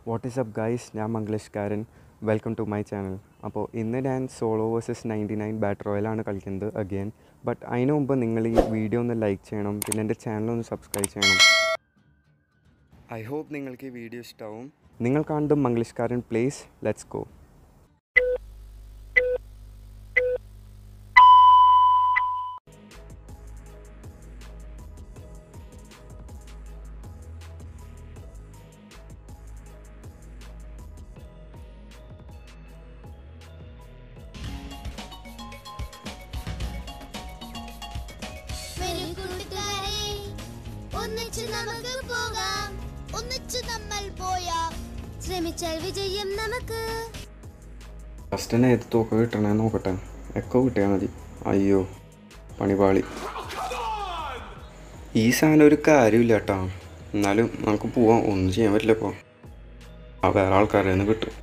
What is up guys ഞാൻ മംഗ്ലഷ്കാരൻ welcome to my channel അപ്പോൾ ഇന്ന് ഞാൻ solo versus ninety nine battle റോയലാണ് കളിക്കുന്നത് അഗെയിൻ ബട്ട് അതിന് മുമ്പ് നിങ്ങൾ ഈ വീഡിയോ ഒന്ന് ലൈക്ക് ചെയ്യണം പിന്നെ എൻ്റെ ചാനൽ ഒന്ന് സബ്സ്ക്രൈബ് ചെയ്യണം ഐ ഹോപ്പ് നിങ്ങൾക്ക് ഈ വീഡിയോ ഇഷ്ടമാവും നിങ്ങൾ കാണുന്നത് മംഗ്ലഷ്കാരൻ പ്ലേസ് ലെറ്റ്സ് ഗോ വരൂ കൂട്ടുകാരെ ഒന്നിച്ച് നമുക്ക് പോകാം ഒന്നിച്ച് നമ്മൾ പോയാം ശ്രമിച്ചാൽ വിജയം നമുക്ക് ഫസ്റ്റ് തന്നെ ഏത് തൂക്കം കിട്ടണേ നോക്കട്ടെ എക്കോ കിട്ടിയാൽ മതി അയ്യോ പണിപാളി ഈ സാധനം ഒരു കാര്യമില്ല കേട്ടോ എന്നാലും നമുക്ക് പോവാം ഒന്നും ചെയ്യാൻ പറ്റില്ല ഇപ്പോൾ ആ വേറെ ആൾക്കാരെ നിന്ന് കിട്ടും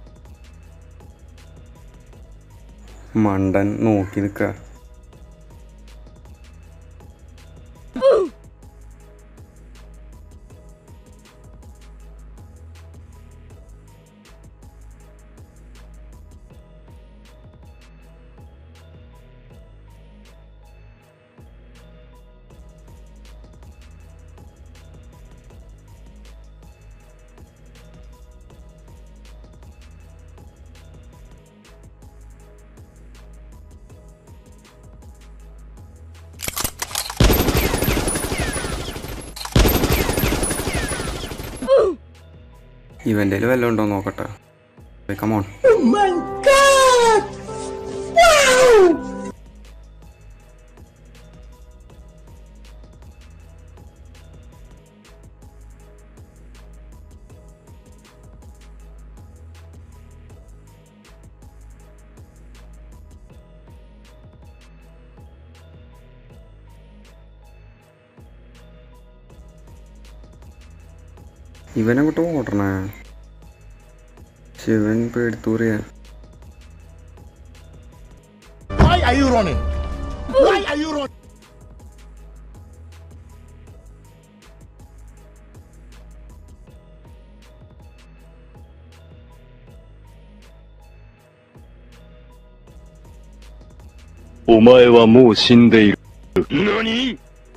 മണ്ടൻ നോക്കി നിൽക്കുക ഇവൻ്റെ വല്ലതും ഉണ്ടോ നോക്കട്ടെ കമോൺ ഇവനങ്ങോട്ട് ഓടണേ ശിവൻ പേടിത്തൂറിയ Why are you running? Why are you running? 「お前はもう死んでいる」何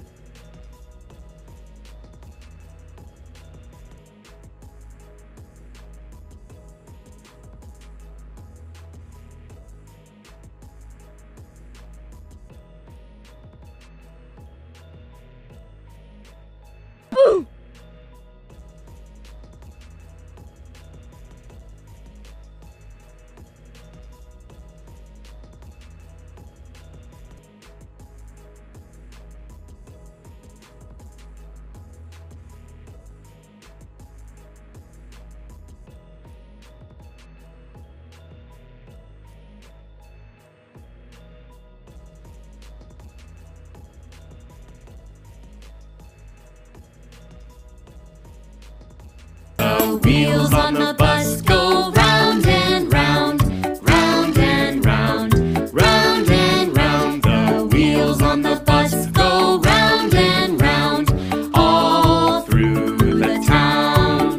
The wheels on the bus go round and round, round and round, round and round. The wheels on the bus go round and round, all through the town.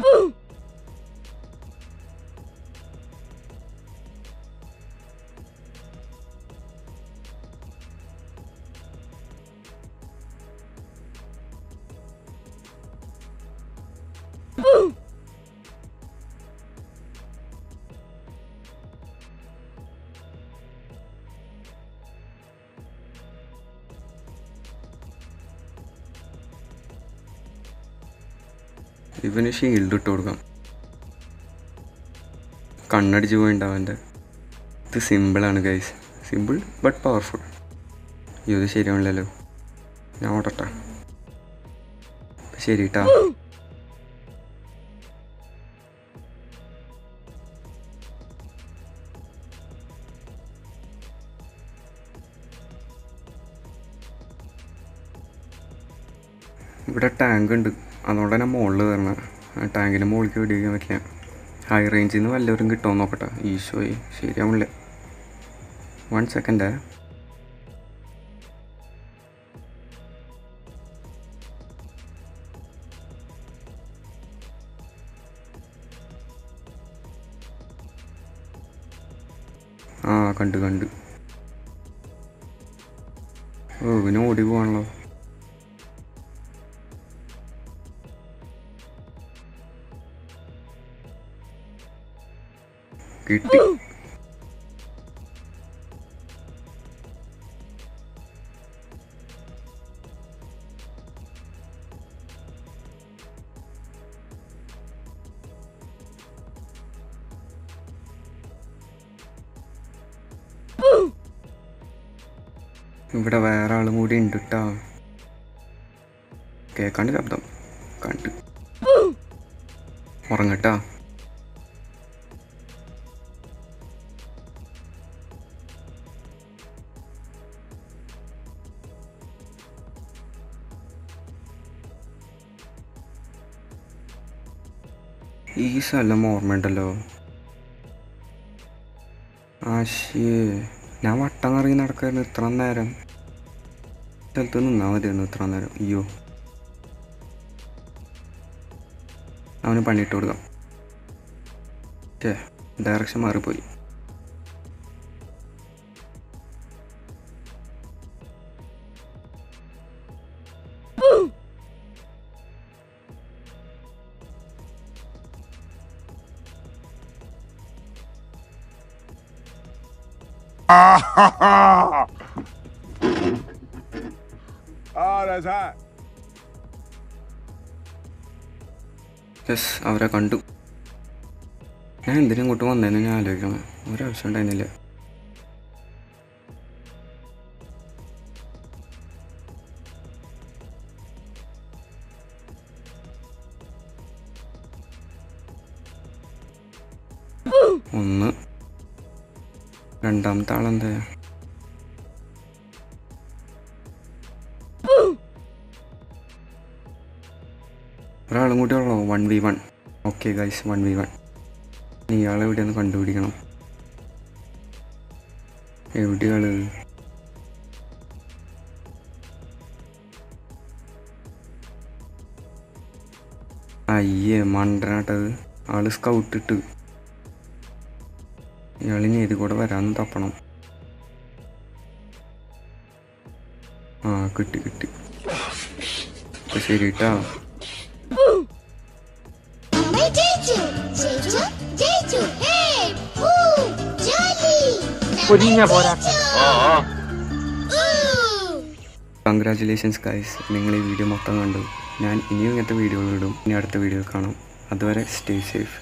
ഇവന് shield ഇട്ട് കൊടുക്കാം കണ്ണടിച്ച് പോയിണ്ടാവും എൻ്റെ ഇത് സിമ്പിളാണ് guys simple but powerful ഇത് ശരിയാവില്ലല്ലോ ഞാൻ ഓടട്ടെ ശരി കേട്ടാ ഇവിടെ ടാങ്ക് ഉണ്ട് അതുകൊണ്ട് തന്നെ മുകളിൽ വരണം ആ ടാങ്കിൻ്റെ മുകളിലേക്ക് വെടിവെക്കാൻ പറ്റില്ല ഹൈ റേഞ്ചിൽ നിന്ന് വല്ലവരും കിട്ടുമോ നോക്കട്ടെ ഈശോയെ ശരിയാവില്ല വൺ സെക്കൻഡേ ആ കണ്ട് കണ്ട് ഓ പിന്നെ ഓടി പോവാണല്ലോ കിട്ടി ഇവിടെ വേറെ ആളും കൂടി ഉണ്ട് കേട്ടോ കേക്കാണ്ട് ശബ്ദം കണ്ട് ഉറങ്ങട്ടാ ഈ സ്ഥലം ഓർമ്മയുണ്ടല്ലോ ആശയേ ഞാൻ വട്ടം കറങ്ങി നടക്കായിരുന്നു ഇത്ര നേരം സ്ഥലത്ത് നിന്നാൽ മതിയായിരുന്നു ഇത്ര നേരം അയ്യോ അവന് പണിയിട്ട് കൊടുക്കാം ഛേ ഡയറക്ഷൻ മാറിപ്പോയി Ah, that's hot. യെസ് അവരെ കണ്ടു ഞാൻ എന്തിനും ഇങ്ങോട്ട് വന്നതെന്ന് ഞാൻ ആലോചിക്കണം ഒരാവശ്യം ഉണ്ടായിരുന്നില്ല ഒന്ന് രണ്ടാമത്തെ ആളെന്താ ഒരാളും കൂടി ഉള്ളോ one V one okay guys one V one ഇയാളെ എവിടെയൊന്ന് കണ്ടുപിടിക്കണം എവിടെയാള് അയ്യേ മണ്ടനാട്ടത് ആള് സ്കൗട്ട് ഇട്ട് ഇയാളിനി ഏത് കൂടെ വരാന്ന് തപ്പണം ആ കിട്ടി കിട്ടി അപ്പൊ ശരി കേട്ടാ നമ്മൾ ജയിച്ചു ജയിച്ചു ജയിച്ചു ഹേ ഹൂ ജോലി പൊരിഞ്ഞ പോരാ കൺഗ്രാറ്റുലേഷൻസ് ഗൈസ് നിങ്ങൾ ഈ വീഡിയോ മൊത്തം കണ്ടു ഞാൻ ഇനിയും ഇങ്ങനത്തെ വീഡിയോകൾ ഇടും ഇനി അടുത്ത വീഡിയോയിൽ കാണാം അതുവരെ സ്റ്റേ സേഫ്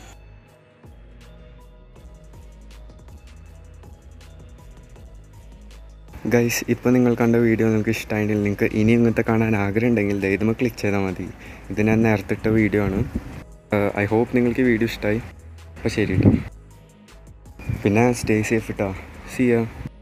ഗൈസ് ഇപ്പോൾ നിങ്ങൾ കണ്ട വീഡിയോ നിങ്ങൾക്ക് ഇഷ്ടമായെങ്കിൽ നിങ്ങൾക്ക് ഇനി ഇങ്ങനത്തെ കാണാൻ ആഗ്രഹം ഉണ്ടെങ്കിൽ ദൈവമ ക്ലിക്ക് ചെയ്താൽ മതി ഇത് ഞാൻ നേരത്തെ ഇട്ട വീഡിയോ ആണ് ഐ ഹോപ്പ് നിങ്ങൾക്ക് ഈ വീഡിയോ ഇഷ്ടമായി അപ്പോൾ ശരി കേട്ടോ പിന്നെ സ്റ്റേ സേഫ് കേട്ടോ സിയാ